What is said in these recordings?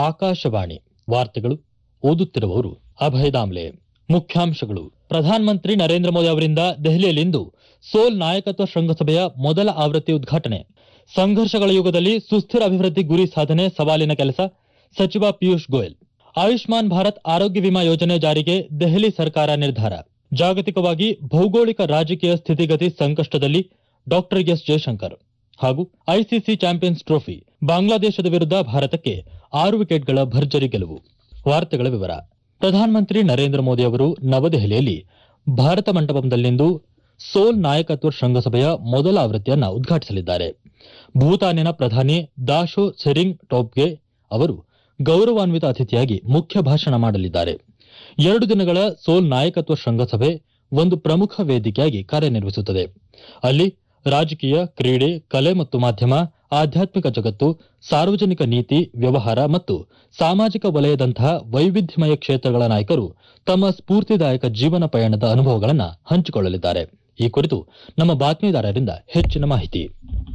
ಆಕಾಶವಾಣಿ ವಾರ್ತೆಗಳು ಓದುತ್ತಿರುವವರು ಅಭಯ ದಾಮ್ಲೆ ಮುಖ್ಯಾಂಶಗಳು ಪ್ರಧಾನಮಂತ್ರಿ ನರೇಂದ್ರ ಮೋದಿ ಅವರಿಂದ ದೆಹಲಿಯಲ್ಲಿಂದು ಸೋಲ್ ನಾಯಕತ್ವ ಶೃಂಗಸಭೆಯ ಮೊದಲ ಆವೃತ್ತಿ ಉದ್ಘಾಟನೆ ಸಂಘರ್ಷಗಳ ಯುಗದಲ್ಲಿ ಸುಸ್ಥಿರ ಅಭಿವೃದ್ಧಿ ಗುರಿ ಸಾಧನೆ ಸವಾಲಿನ ಕೆಲಸ ಸಚಿವ ಪಿಯೂಷ್ ಗೋಯಲ್ ಆಯುಷ್ಮಾನ್ ಭಾರತ್ ಆರೋಗ್ಯ ವಿಮಾ ಯೋಜನೆ ಜಾರಿಗೆ ದೆಹಲಿ ಸರ್ಕಾರ ನಿರ್ಧಾರ ಜಾಗತಿಕವಾಗಿ ಭೌಗೋಳಿಕ ರಾಜಕೀಯ ಸ್ಥಿತಿಗತಿ ಸಂಕಷ್ಟದಲ್ಲಿ ಡಾಕ್ಟರ್ ಎಸ್ ಜಯಶಂಕರ್ ಹಾಗೂ ಐಸಿಸಿ ಚಾಂಪಿಯನ್ಸ್ ಟ್ರೋಫಿ ಬಾಂಗ್ಲಾದೇಶದ ವಿರುದ್ಧ ಭಾರತಕ್ಕೆ ಆರು ವಿಕೆಟ್ಗಳ ಭರ್ಜರಿ ಗೆಲುವು ವಾರ್ತೆಗಳ ವಿವರ ಪ್ರಧಾನಮಂತ್ರಿ ನರೇಂದ್ರ ಮೋದಿ ಅವರು ನವದೆಹಲಿಯಲ್ಲಿ ಭಾರತ ಮಂಟಪದಲ್ಲಿಂದು ಸೋಲ್ ನಾಯಕತ್ವ ಶೃಂಗಸಭೆಯ ಮೊದಲ ಆವೃತ್ತಿಯನ್ನ ಉದ್ಘಾಟಿಸಲಿದ್ದಾರೆ ಭೂತಾನಿನ ಪ್ರಧಾನಿ ದಾಶೋ ಸೆರಿಂಗ್ ಟೋಬ್ಗೆ ಅವರು ಗೌರವಾನ್ವಿತ ಅತಿಥಿಯಾಗಿ ಮುಖ್ಯ ಭಾಷಣ ಮಾಡಲಿದ್ದಾರೆ ಎರಡು ದಿನಗಳ ಸೋಲ್ ನಾಯಕತ್ವ ಶೃಂಗಸಭೆ ಒಂದು ಪ್ರಮುಖ ವೇದಿಕೆಯಾಗಿ ಕಾರ್ಯನಿರ್ವಹಿಸುತ್ತದೆ ಅಲ್ಲಿ ರಾಜಕೀಯ ಕ್ರೀಡೆ ಕಲೆ ಮತ್ತು ಮಾಧ್ಯಮ ಆಧ್ಯಾತ್ಮಿಕ ಜಗತ್ತು ಸಾರ್ವಜನಿಕ ನೀತಿ ವ್ಯವಹಾರ ಮತ್ತು ಸಾಮಾಜಿಕ ವಲಯದಂತಹ ವೈವಿಧ್ಯಮಯ ಕ್ಷೇತ್ರಗಳ ನಾಯಕರು ತಮ್ಮ ಸ್ಫೂರ್ತಿದಾಯಕ ಜೀವನ ಪಯಣದ ಅನುಭವಗಳನ್ನು ಹಂಚಿಕೊಳ್ಳಲಿದ್ದಾರೆ ಈ ಕುರಿತು ನಮ್ಮ ಬಾತ್ಮೀದಾರರಿಂದ ಹೆಚ್ಚಿನ ಮಾಹಿತಿ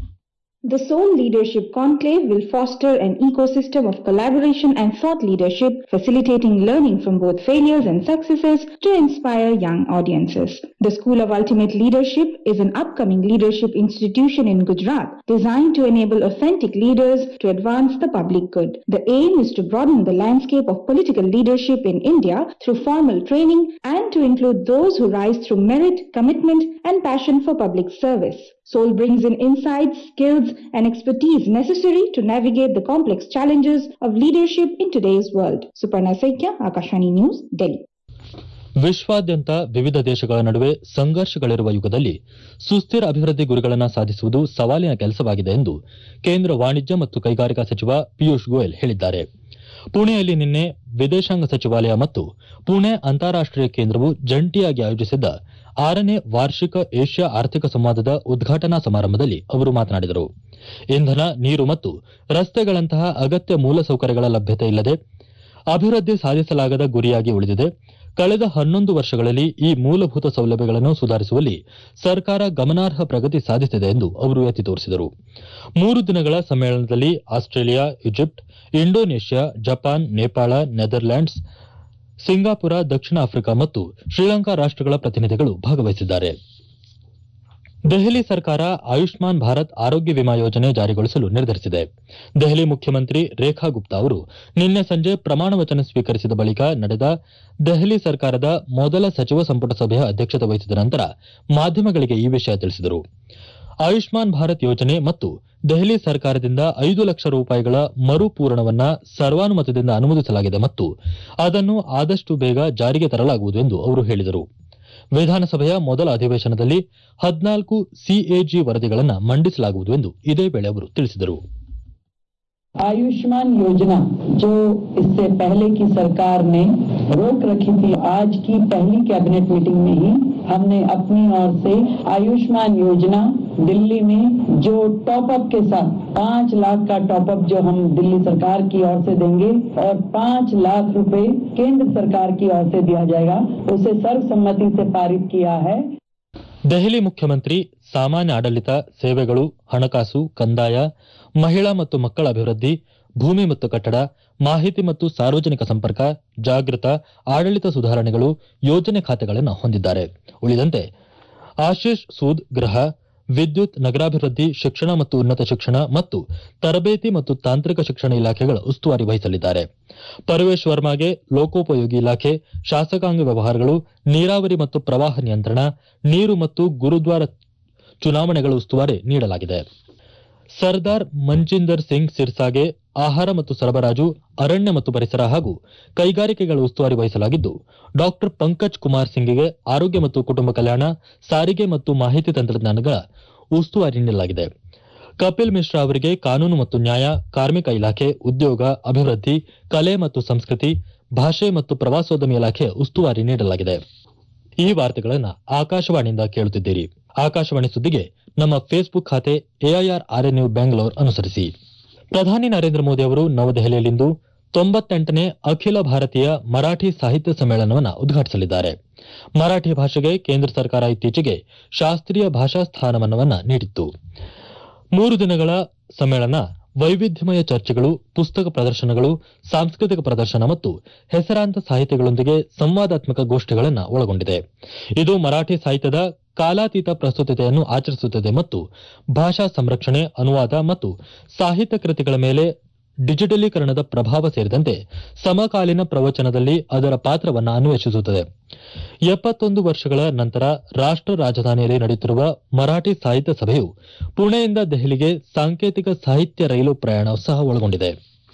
The Seoul Leadership Conclave will foster an ecosystem of collaboration and thought leadership, facilitating learning from both failures and successes to inspire young audiences. The School of Ultimate Leadership is an upcoming leadership institution in Gujarat designed to enable authentic leaders to advance the public good. The aim is to broaden the landscape of political leadership in India through formal training and to include those who rise through merit, commitment, and passion for public service. Soul brings in insights, skills, and expertise necessary to navigate the complex challenges of leadership in today's world. Suparna Saikya, Akashani News, Delhi. ವಿಶ್ವಾದ್ಯಂತ ವಿವಿಧ ದೇಶಗಳ ನಡುವೆ ಸಂಘರ್ಷಗಳಿರುವ ಯುಗದಲ್ಲಿ ಸುಸ್ಥಿರ ಅಭಿವೃದ್ಧಿ ಗುರಿಗಳನ್ನು ಸಾಧಿಸುವುದು ಸವಾಲಿನ ಕೆಲಸವಾಗಿದೆ ಎಂದು ಕೇಂದ್ರ ವಾಣಿಜ್ಯ ಮತ್ತು ಕೈಗಾರಿಕಾ ಸಚಿವ ಪಿಯೂಷ್ ಗೋಯಲ್ ಹೇಳಿದ್ದಾರೆ ಪುಣೆಯಲ್ಲಿ ನಿನ್ನೆ ವಿದೇಶಾಂಗ ಸಚಿವಾಲಯ ಮತ್ತು ಪುಣೆ ಅಂತಾರಾಷ್ಟೀಯ ಕೇಂದ್ರವು ಜಂಟಿಯಾಗಿ ಆಯೋಜಿಸಿದ್ದ ಆರನೇ ವಾರ್ಷಿಕ ಏಷ್ಯಾ ಆರ್ಥಿಕ ಸಂವಾದದ ಉದ್ಘಾಟನಾ ಸಮಾರಂಭದಲ್ಲಿ ಅವರು ಮಾತನಾಡಿದರು ಇಂಧನ ನೀರು ಮತ್ತು ರಸ್ತೆಗಳಂತಹ ಅಗತ್ಯ ಮೂಲಸೌಕರ್ಯಗಳ ಲಭ್ಯತೆ ಇಲ್ಲದೆ ಅಭಿವೃದ್ಧಿ ಸಾಧಿಸಲಾಗದ ಗುರಿಯಾಗಿ ಉಳಿದಿದೆ ಕಳೆದ ಹನ್ನೊಂದು ವರ್ಷಗಳಲ್ಲಿ ಈ ಮೂಲಭೂತ ಸೌಲಭ್ಯಗಳನ್ನು ಸುಧಾರಿಸುವಲ್ಲಿ ಸರ್ಕಾರ ಗಮನಾರ್ಹ ಪ್ರಗತಿ ಸಾಧಿಸಿದೆ ಎಂದು ಅವರು ಎತ್ತಿ ತೋರಿಸಿದರು ಮೂರು ದಿನಗಳ ಸಮ್ಮೇಳನದಲ್ಲಿ Australia Egypt Indonesia Japan Nepal Netherlands Singapore ದಕ್ಷಿಣ ಆಫ್ರಿಕಾ ಮತ್ತು ಶ್ರೀಲಂಕಾ ರಾಷ್ಟಗಳ ಪ್ರತಿನಿಧಿಗಳು ಭಾಗವಹಿಸಿದ್ದಾರೆ ದೆಹಲಿ ಸರ್ಕಾರ ಆಯುಷ್ಮಾನ್ ಭಾರತ್ ಆರೋಗ್ಯ ವಿಮಾ ಯೋಜನೆ ಜಾರಿಗೊಳಿಸಲು ನಿರ್ಧರಿಸಿದೆ ದೆಹಲಿ ಮುಖ್ಯಮಂತ್ರಿ ರೇಖಾ ಗುಪ್ತಾ ಅವರು ನಿನ್ನೆ ಸಂಜೆ ಪ್ರಮಾಣ ವಚನ ಸ್ವೀಕರಿಸಿದ ಬಳಿಕ ನಡೆದ ದೆಹಲಿ ಸರ್ಕಾರದ ಮೊದಲ ಸಚಿವ ಸಂಪುಟ ಸಭೆಯ ಅಧ್ಯಕ್ಷತೆ ವಹಿಸಿದ ನಂತರ ಮಾಧ್ಯಮಗಳಿಗೆ ಈ ವಿಷಯ ತಿಳಿಸಿದರು ಆಯುಷ್ಮಾನ್ ಭಾರತ್ ಯೋಜನೆ ಮತ್ತು ದೆಹಲಿ ಸರ್ಕಾರದಿಂದ ಐದು ಲಕ್ಷ ರೂಪಾಯಿಗಳ ಮರುಪೂರಣವನ್ನ ಸರ್ವಾನುಮತದಿಂದ ಅನುಮೋದಿಸಲಾಗಿದೆ ಮತ್ತು ಅದನ್ನು ಆದಷ್ಟು ಬೇಗ ಜಾರಿಗೆ ತರಲಾಗುವುದು ಎಂದು ಅವರು ಹೇಳಿದರು ವಿಧಾನಸಭೆಯ ಮೊದಲ ಅಧಿವೇಶನದಲ್ಲಿ ಹದಿನಾಲ್ಕು ಸಿಎಜಿ ವರದಿಗಳನ್ನು ಮಂಡಿಸಲಾಗುವುದು ಎಂದು ಇದೇ ವೇಳೆ ಅವರು ತಿಳಿಸಿದರು आयुष्मान योजना जो इससे पहले की सरकार ने रोक रखी थी आज की पहली कैबिनेट मीटिंग में ही हमने अपनी ओर से आयुष्मान योजना दिल्ली में जो टॉप अप के साथ पांच लाख का टॉप अप जो हम दिल्ली सरकार की ओर से देंगे और पांच लाख रुपए केंद्र सरकार की ओर से दिया जाएगा उसे सर्वसम्मति से पारित किया है ದೆಹಲಿ ಮುಖ್ಯಮಂತ್ರಿ ಸಾಮಾನ್ಯ ಆಡಳಿತ ಸೇವೆಗಳು ಹಣಕಾಸು ಕಂದಾಯ ಮಹಿಳಾ ಮತ್ತು ಮಕ್ಕಳ ಅಭಿವೃದ್ಧಿ ಭೂಮಿ ಮತ್ತು ಕಟ್ಟಡ ಮಾಹಿತಿ ಮತ್ತು ಸಾರ್ವಜನಿಕ ಸಂಪರ್ಕ ಜಾಗೃತ ಆಡಳಿತ ಸುಧಾರಣೆಗಳು ಯೋಜನೆ ಖಾತೆಗಳನ್ನು ಹೊಂದಿದ್ದಾರೆ ಉಳಿದಂತೆ ಆಶೀಶ್ ಸೂದ್ ಗೃಹ ವಿದ್ಯುತ್ ನಗರಾಭಿವೃದ್ಧಿ ಶಿಕ್ಷಣ ಮತ್ತು ಉನ್ನತ ಶಿಕ್ಷಣ ಮತ್ತು ತರಬೇತಿ ಮತ್ತು ತಾಂತ್ರಿಕ ಶಿಕ್ಷಣ ಇಲಾಖೆಗಳ ಉಸ್ತುವಾರಿ ವಹಿಸಲಿದ್ದಾರೆ ಪರವೇಶ್ ವರ್ಮಾಗೆ ಲೋಕೋಪಯೋಗಿ ಇಲಾಖೆ ಶಾಸಕಾಂಗ ವ್ಯವಹಾರಗಳು ನೀರಾವರಿ ಮತ್ತು ಪ್ರವಾಹ ನಿಯಂತ್ರಣ ನೀರು ಮತ್ತು ಗುರುದ್ವಾರ ಚುನಾವಣೆಗಳ ಉಸ್ತುವಾರಿ ನೀಡಲಾಗಿದೆ ಸರ್ದಾರ್ ಮಂಜಿಂದರ್ ಸಿಂಗ್ ಸಿರ್ಸಾಗೆ ಆಹಾರ ಮತ್ತು ಸರಬರಾಜು ಅರಣ್ಯ ಮತ್ತು ಪರಿಸರ ಹಾಗೂ ಕೈಗಾರಿಕೆಗಳ ಉಸ್ತುವಾರಿ ವಹಿಸಲಾಗಿದ್ದು ಡಾಕ್ಟರ್ ಪಂಕಜ್ ಕುಮಾರ್ ಸಿಂಗ್ಗೆ ಆರೋಗ್ಯ ಮತ್ತು ಕುಟುಂಬ ಕಲ್ಯಾಣ ಸಾರಿಗೆ ಮತ್ತು ಮಾಹಿತಿ ತಂತ್ರಜ್ಞಾನಗಳ ಉಸ್ತುವಾರಿ ನೀಡಲಾಗಿದೆ ಕಪಿಲ್ ಮಿಶ್ರಾ ಅವರಿಗೆ ಕಾನೂನು ಮತ್ತು ನ್ಯಾಯ ಕಾರ್ಮಿಕ ಇಲಾಖೆ ಉದ್ಯೋಗ ಅಭಿವೃದ್ಧಿ ಕಲೆ ಮತ್ತು ಸಂಸ್ಕೃತಿ ಭಾಷೆ ಮತ್ತು ಪ್ರವಾಸೋದ್ಯಮ ಇಲಾಖೆ ಉಸ್ತುವಾರಿ ನೀಡಲಾಗಿದೆ ಈ ವಾರ್ತೆಗಳನ್ನು ಆಕಾಶವಾಣಿಯಿಂದ ಕೇಳುತ್ತಿದ್ದೀರಿ ಆಕಾಶವಾಣಿ ಸುದ್ದಿಗೆ ನಮ್ಮ ಫೇಸ್ಬುಕ್ ಖಾತೆ ಎಐಆರ್ ಆರ್ಎನ್ಯು ಬೆಂಗಳೂರು ಅನುಸರಿಸಿ ಪ್ರಧಾನಿ ನರೇಂದ್ರ ಮೋದಿ ಅವರು ನವದೆಹಲಿಯಲ್ಲಿಂದು ತೊಂಬತ್ತೆಂಟನೇ ಅಖಿಲ ಭಾರತೀಯ ಮರಾಠಿ ಸಾಹಿತ್ಯ ಸಮ್ಮೇಳನವನ್ನು ಉದ್ಘಾಟಿಸಲಿದ್ದಾರೆ ಮರಾಠಿ ಭಾಷೆಗೆ ಕೇಂದ್ರ ಸರ್ಕಾರ ಇತ್ತೀಚೆಗೆ ಶಾಸ್ತ್ರೀಯ ಭಾಷಾ ಸ್ಥಾನಮಾನವನ್ನ ನೀಡಿತ್ತು ಮೂರು ದಿನಗಳ ಸಮ್ಮೇಳನ ವೈವಿಧ್ಯಮಯ ಚರ್ಚೆಗಳು ಪುಸ್ತಕ ಪ್ರದರ್ಶನಗಳು ಸಾಂಸ್ಕೃತಿಕ ಪ್ರದರ್ಶನ ಮತ್ತು ಹೆಸರಾಂತ ಸಾಹಿತಿಗಳೊಂದಿಗೆ ಸಂವಾದಾತ್ಮಕ ಗೋಷ್ಠಿಗಳನ್ನು ಒಳಗೊಂಡಿದೆ ಇದು ಮರಾಠಿ ಸಾಹಿತ್ಯದ ಕಾಲಾತೀತ ಪ್ರಸ್ತುತತೆಯನ್ನು ಆಚರಿಸುತ್ತದೆ ಮತ್ತು ಭಾಷಾ ಸಂರಕ್ಷಣೆ ಅನುವಾದ ಮತ್ತು ಸಾಹಿತ್ಯ ಕೃತಿಗಳ ಮೇಲೆ ಡಿಜಿಟಲೀಕರಣದ ಪ್ರಭಾವ ಸೇರಿದಂತೆ ಸಮಕಾಲೀನ ಪ್ರವಚನದಲ್ಲಿ ಅದರ ಪಾತ್ರವನ್ನು ಅನ್ವೇಷಿಸುತ್ತದೆ ಎಪ್ಪತ್ತೊಂದು ವರ್ಷಗಳ ನಂತರ ರಾಷ್ಟ್ರ ರಾಜಧಾನಿಯಲ್ಲಿ ನಡೆಯುತ್ತಿರುವ ಮರಾಠಿ ಸಾಹಿತ್ಯ ಸಭೆಯು ಪುಣೆಯಿಂದ ದೆಹಲಿಗೆ ಸಾಂಕೇತಿಕ ಸಾಹಿತ್ಯ ರೈಲು ಪ್ರಯಾಣ ಸಹ ಒಳಗೊಂಡಿದೆ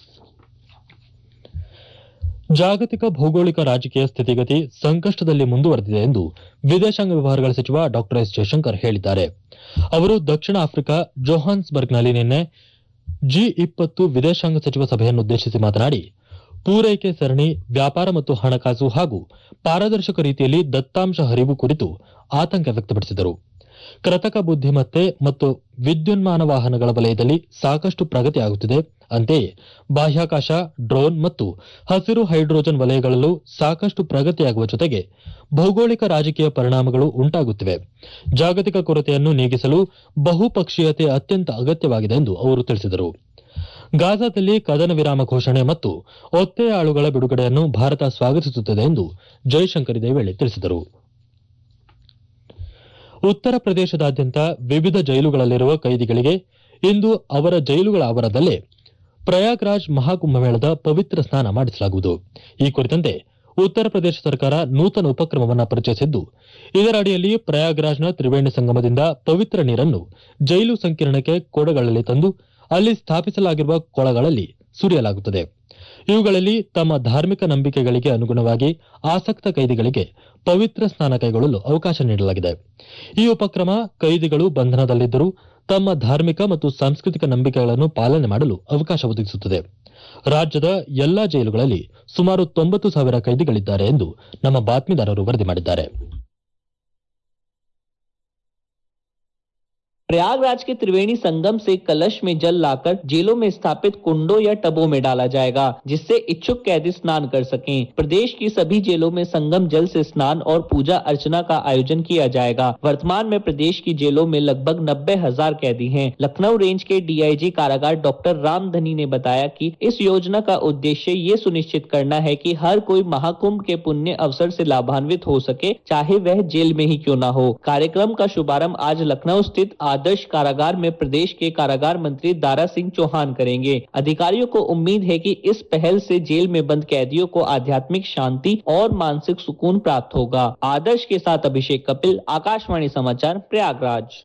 ಜಾಗತಿಕ ಭೌಗೋಳಿಕ ರಾಜಕೀಯ ಸ್ಥಿತಿಗತಿ ಸಂಕಷ್ಟದಲ್ಲಿ ಮುಂದುವರೆದಿದೆ ಎಂದು ವಿದೇಶಾಂಗ ವ್ಯವಹಾರಗಳ ಸಚಿವ ಡಾ ಎಸ್ ಜಯಶಂಕರ್ ಹೇಳಿದ್ದಾರೆ ಅವರು ದಕ್ಷಿಣ ಆಫ್ರಿಕಾ ಜೋಹಾನ್ಸ್ಬರ್ಗ್ನಲ್ಲಿ ನಿನ್ನೆ ಜಿ ಇಪ್ಪತ್ತು ವಿದೇಶಾಂಗ ಸಚಿವ ಸಭೆಯನ್ನುದ್ದೇಶಿಸಿ ಮಾತನಾಡಿ ಪೂರೈಕೆ ಸರಣಿ ವ್ಯಾಪಾರ ಮತ್ತು ಹಣಕಾಸು ಹಾಗೂ ಪಾರದರ್ಶಕ ರೀತಿಯಲ್ಲಿ ದತ್ತಾಂಶ ಹರಿವು ಕುರಿತು ಆತಂಕ ವ್ಯಕ್ತಪಡಿಸಿದರು ಕೃತಕ ಬುದ್ದಿಮತ್ತೆ ಮತ್ತು ವಿದ್ಯುನ್ಮಾನ ವಾಹನಗಳ ವಲಯದಲ್ಲಿ ಸಾಕಷ್ಟು ಪ್ರಗತಿಯಾಗುತ್ತಿದೆ ಅಂತೆಯೇ ಬಾಹ್ಯಾಕಾಶ ಡ್ರೋನ್ ಮತ್ತು ಹಸಿರು ಹೈಡ್ರೋಜನ್ ವಲಯಗಳಲ್ಲೂ ಸಾಕಷ್ಟು ಪ್ರಗತಿಯಾಗುವ ಜೊತೆಗೆ ಭೌಗೋಳಿಕ ರಾಜಕೀಯ ಪರಿಣಾಮಗಳು ಉಂಟಾಗುತ್ತಿವೆ ಜಾಗತಿಕ ಕೊರತೆಯನ್ನು ನೀಗಿಸಲು ಬಹುಪಕ್ಷೀಯತೆ ಅತ್ಯಂತ ಅಗತ್ಯವಾಗಿದೆ ಎಂದು ಅವರು ತಿಳಿಸಿದರು ಗಾಜಾದಲ್ಲಿ ಕದನ ವಿರಾಮ ಘೋಷಣೆ ಮತ್ತು ಒತ್ತೆಯ ಆಳುಗಳ ಬಿಡುಗಡೆಯನ್ನು ಭಾರತ ಸ್ವಾಗತಿಸುತ್ತದೆ ಎಂದು ಜೈಶಂಕರ್ ಇದೇ ವೇಳೆ ತಿಳಿಸಿದರು ಉತ್ತರ ಪ್ರದೇಶದಾದ್ಯಂತ ವಿವಿಧ ಜೈಲುಗಳಲ್ಲಿರುವ ಕೈದಿಗಳಿಗೆ ಇಂದು ಅವರ ಜೈಲುಗಳ ಆವರಣದಲ್ಲೇ ಪ್ರಯಾಗ್ರಾಜ್ ಮಹಾಕುಂಭಮೇಳದ ಪವಿತ್ರ ಸ್ನಾನ ಮಾಡಿಸಲಾಗುವುದು ಈ ಕುರಿತಂತೆ ಉತ್ತರ ಪ್ರದೇಶ ಸರ್ಕಾರ ನೂತನ ಉಪಕ್ರಮವನ್ನು ಪರಿಚಯಿಸಿದ್ದು ಇದರ ಅಡಿಯಲ್ಲಿ ಪ್ರಯಾಗ್ರಾಜ್ನ ತ್ರಿವೇಣಿ ಸಂಗಮದಿಂದ ಪವಿತ್ರ ನೀರನ್ನು ಜೈಲು ಸಂಕೀರ್ಣಕ್ಕೆ ಕೊಡಗಳಲ್ಲಿ ತಂದು ಅಲ್ಲಿ ಸ್ಥಾಪಿಸಲಾಗಿರುವ ಕೊಳಗಳಲ್ಲಿ ಸುರಿಯಲಾಗುತ್ತದೆ ಇವುಗಳಲ್ಲಿ ತಮ್ಮ ಧಾರ್ಮಿಕ ನಂಬಿಕೆಗಳಿಗೆ ಅನುಗುಣವಾಗಿ ಆಸಕ್ತ ಕೈದಿಗಳಿಗೆ ಪವಿತ್ರ ಸ್ನಾನ ಕೈಗೊಳ್ಳಲು ಅವಕಾಶ ನೀಡಲಾಗಿದೆ ಈ ಉಪಕ್ರಮ ಕೈದಿಗಳು ಬಂಧನದಲ್ಲಿದ್ದರೂ ತಮ್ಮ ಧಾರ್ಮಿಕ ಮತ್ತು ಸಾಂಸ್ಕೃತಿಕ ನಂಬಿಕೆಗಳನ್ನು ಪಾಲನೆ ಮಾಡಲು ಅವಕಾಶ ಒದಗಿಸುತ್ತದೆ ರಾಜ್ಯದ ಎಲ್ಲಾ ಜೈಲುಗಳಲ್ಲಿ ಸುಮಾರು ತೊಂಬತ್ತು ಸಾವಿರ ಕೈದಿಗಳಿದ್ದಾರೆ ಎಂದು ನಮ್ಮ ಬಾತ್ಮೀದಾರರು ವರದಿ ಮಾಡಿದ್ದಾರೆ प्रयागराज के त्रिवेणी संगम से कलश में जल लाकर जेलों में स्थापित कुंडों या टबों में डाला जाएगा जिससे इच्छुक कैदी स्नान कर सकें प्रदेश की सभी जेलों में संगम जल से स्नान और पूजा अर्चना का आयोजन किया जाएगा वर्तमान में प्रदेश की जेलों में लगभग नब्बे हजार कैदी हैं लखनऊ रेंज के डीआईजी कारागार डॉक्टर रामधनी ने बताया कि इस योजना का उद्देश्य ये सुनिश्चित करना है कि हर कोई महाकुंभ के पुण्य अवसर से लाभान्वित हो सके चाहे वह जेल में ही क्यों न हो कार्यक्रम का शुभारंभ आज लखनऊ स्थित आदर्श कारागार में प्रदेश के कारागार मंत्री दारा सिंह चौहान करेंगे अधिकारियों को उम्मीद है कि इस पहल से जेल में बंद कैदियों को आध्यात्मिक शांति और मानसिक सुकून प्राप्त होगा आदर्श के साथ अभिषेक कपिल आकाशवाणी समाचार प्रयागराज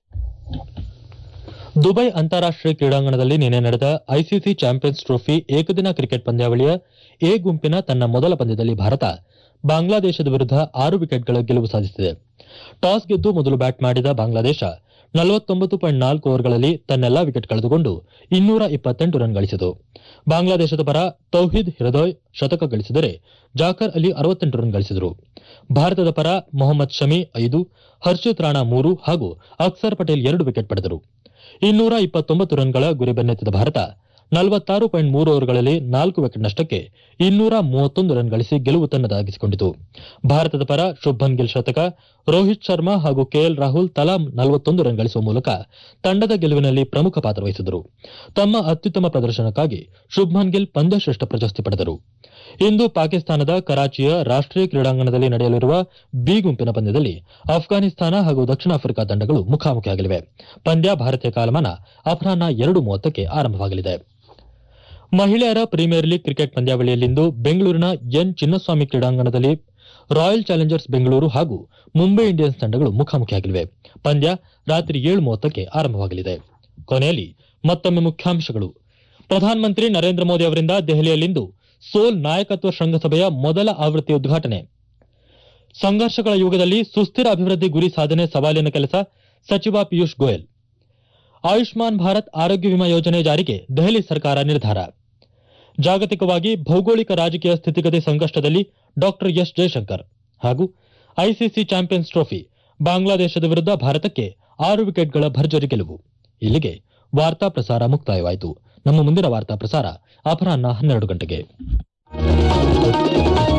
ದುಬೈ ಅಂತಾರಾಷ್ಟೀಯ ಕ್ರೀಡಾಂಗಣದಲ್ಲಿ ನಿನ್ನೆ ನಡೆದ ಐಸಿಸಿ ಚಾಂಪಿಯನ್ಸ್ ಟ್ರೋಫಿ ಏಕದಿನ ಕ್ರಿಕೆಟ್ ಪಂದ್ಯಾವಳಿಯ ಎ ಗುಂಪಿನ ತನ್ನ ಮೊದಲ ಪಂದ್ಯದಲ್ಲಿ ಭಾರತ ಬಾಂಗ್ಲಾದೇಶದ ವಿರುದ್ಧ ಆರು ವಿಕೆಟ್ಗಳ ಗೆಲುವು ಸಾಧಿಸಿದೆ ಟಾಸ್ ಗೆದ್ದು ಮೊದಲು ಬ್ಯಾಟ್ ಮಾಡಿದ ಬಾಂಗ್ಲಾದೇಶ ನಲವತ್ತೊಂಬತ್ತು ಪಾಯಿಂಟ್ ನಾಲ್ಕು ಓವರ್ಗಳಲ್ಲಿ ತನ್ನೆಲ್ಲಾ ವಿಕೆಟ್ ಕಳೆದುಕೊಂಡು ಇನ್ನೂರ ಇಪ್ಪತ್ತೆಂಟು ರನ್ ಗಳಿಸಿತು ಬಾಂಗ್ಲಾದೇಶದ ಪರ ತೌಹಿದ್ ಹಿರದೋಯ್ ಶತಕ ಗಳಿಸಿದರೆ ಜಾಕರ್ ಅಲಿ ಅರವತ್ತೆಂಟು ರನ್ ಗಳಿಸಿದರು ಭಾರತದ ಪರ ಮೊಹಮ್ಮದ್ ಶಮಿ ಐದು ಹರ್ಷಿತ್ ರಾಣಾ ಮೂರು ಹಾಗೂ ಅಕ್ಸರ್ ಪಟೇಲ್ ಎರಡು ವಿಕೆಟ್ ಪಡೆದರು ಇನ್ನೂರ ಇಪ್ಪತ್ತೊಂಬತ್ತು ರನ್ಗಳ ಗುರಿ ಬೆನ್ನತ್ತಿದ ಭಾರತ ನಲವತ್ತಾರು ಪಾಯಿಂಟ್ ಮೂರು ಓವರ್ಗಳಲ್ಲಿ ನಾಲ್ಕು ವಿಕೆಟ್ ನಷ್ಟಕ್ಕೆ ಇನ್ನೂರ ಮೂವತ್ತೊಂದು ರನ್ ಗಳಿಸಿ ಗೆಲುವು ತನ್ನದಾಗಿಸಿಕೊಂಡಿತು ಭಾರತದ ಪರ ಶುಭ್ಮನ್ ಗಿಲ್ ಶತಕ ರೋಹಿತ್ ಶರ್ಮಾ ಹಾಗೂ ಕೆಎಲ್ ರಾಹುಲ್ ತಲಾ ನಲವತ್ತೊಂದು ರನ್ ಗಳಿಸುವ ಮೂಲಕ ತಂಡದ ಗೆಲುವಿನಲ್ಲಿ ಪ್ರಮುಖ ಪಾತ್ರ ವಹಿಸಿದರು ತಮ್ಮ ಅತ್ಯುತ್ತಮ ಪ್ರದರ್ಶನಕ್ಕಾಗಿ ಶುಭ್ಮನ್ ಗಿಲ್ ಪಂದ್ಯಶ್ರೇಷ್ಠ ಪ್ರಶಸ್ತಿ ಪಡೆದರು ಇಂದು ಪಾಕಿಸ್ತಾನದ ಕರಾಚಿಯ ರಾಷ್ಟೀಯ ಕ್ರೀಡಾಂಗಣದಲ್ಲಿ ನಡೆಯಲಿರುವ ಬಿ ಗುಂಪಿನ ಪಂದ್ಯದಲ್ಲಿ ಅಫ್ಘಾನಿಸ್ತಾನ ಹಾಗೂ ದಕ್ಷಿಣ ಆಫ್ರಿಕಾ ತಂಡಗಳು ಮುಖಾಮುಖಿಯಾಗಲಿವೆ ಪಂದ್ಯ ಭಾರತೀಯ ಕಾಲಮಾನ ಅಪರಾಹ್ನ ಎರಡು ಮೂವತ್ತಕ್ಕೆ ಆರಂಭವಾಗಲಿದೆ ಮಹಿಳೆಯರ ಪ್ರೀಮಿಯರ್ ಲೀಗ್ ಕ್ರಿಕೆಟ್ ಪಂದ್ಯಾವಳಿಯಲ್ಲಿಂದು ಬೆಂಗಳೂರಿನ ಎನ್ ಚಿನ್ನಸ್ವಾಮಿ ಕ್ರೀಡಾಂಗಣದಲ್ಲಿ ರಾಯಲ್ ಚಾಲೆಂಜರ್ಸ್ ಬೆಂಗಳೂರು ಹಾಗೂ ಮುಂಬೈ ಇಂಡಿಯನ್ಸ್ ತಂಡಗಳು ಮುಖಾಮುಖಿಯಾಗಲಿವೆ ಪಂದ್ಯ ರಾತ್ರಿ ಏಳು ಮೂವತ್ತಕ್ಕೆ ಆರಂಭವಾಗಲಿದೆ ಕೊನೆಯಲ್ಲಿ ಮತ್ತೊಮ್ಮೆ ಮುಖ್ಯಾಂಶಗಳು ಪ್ರಧಾನಮಂತ್ರಿ ನರೇಂದ್ರ ಮೋದಿ ಅವರಿಂದ ದೆಹಲಿಯಲ್ಲಿಂದು ಸೋಲ್ ನಾಯಕತ್ವ ಶೃಂಗಸಭೆಯ ಮೊದಲ ಆವೃತ್ತಿ ಉದ್ಘಾಟನೆ ಸಂಘರ್ಷಗಳ ಯುಗದಲ್ಲಿ ಸುಸ್ಥಿರ ಅಭಿವೃದ್ಧಿ ಗುರಿ ಸಾಧನೆ ಸವಾಲಿನ ಕೆಲಸ ಸಚಿವ ಪಿಯೂಷ್ ಗೋಯಲ್ ಆಯುಷ್ಮಾನ್ ಭಾರತ್ ಆರೋಗ್ಯ ವಿಮಾ ಯೋಜನೆ ಜಾರಿಗೆ ದೆಹಲಿ ಸರ್ಕಾರ ನಿರ್ಧಾರ ಜಾಗತಿಕವಾಗಿ ಭೌಗೋಳಿಕ ರಾಜಕೀಯ ಸ್ಥಿತಿಗತಿ ಸಂಕಷ್ಟದಲ್ಲಿ ಡಾಕ್ಟರ್ ಎಸ್ ಜಯಶಂಕರ್ ಹಾಗೂ ಐಸಿಸಿ ಚಾಂಪಿಯನ್ಸ್ ಟ್ರೋಫಿ ಬಾಂಗ್ಲಾದೇಶದ ವಿರುದ್ಧ ಭಾರತಕ್ಕೆ ಆರು ವಿಕೆಟ್ಗಳ ಭರ್ಜರಿ ಗೆಲುವು ಇಲ್ಲಿಗೆ ವಾರ್ತಾ ಪ್ರಸಾರ ಮುಕ್ತಾಯವಾಯಿತು ನಮ್ಮ ಮುಂದಿನ ವಾರ್ತಾ ಪ್ರಸಾರ ಅಪರಾಹ್ನ ಹನ್ನೆರಡು ಗಂಟೆಗೆ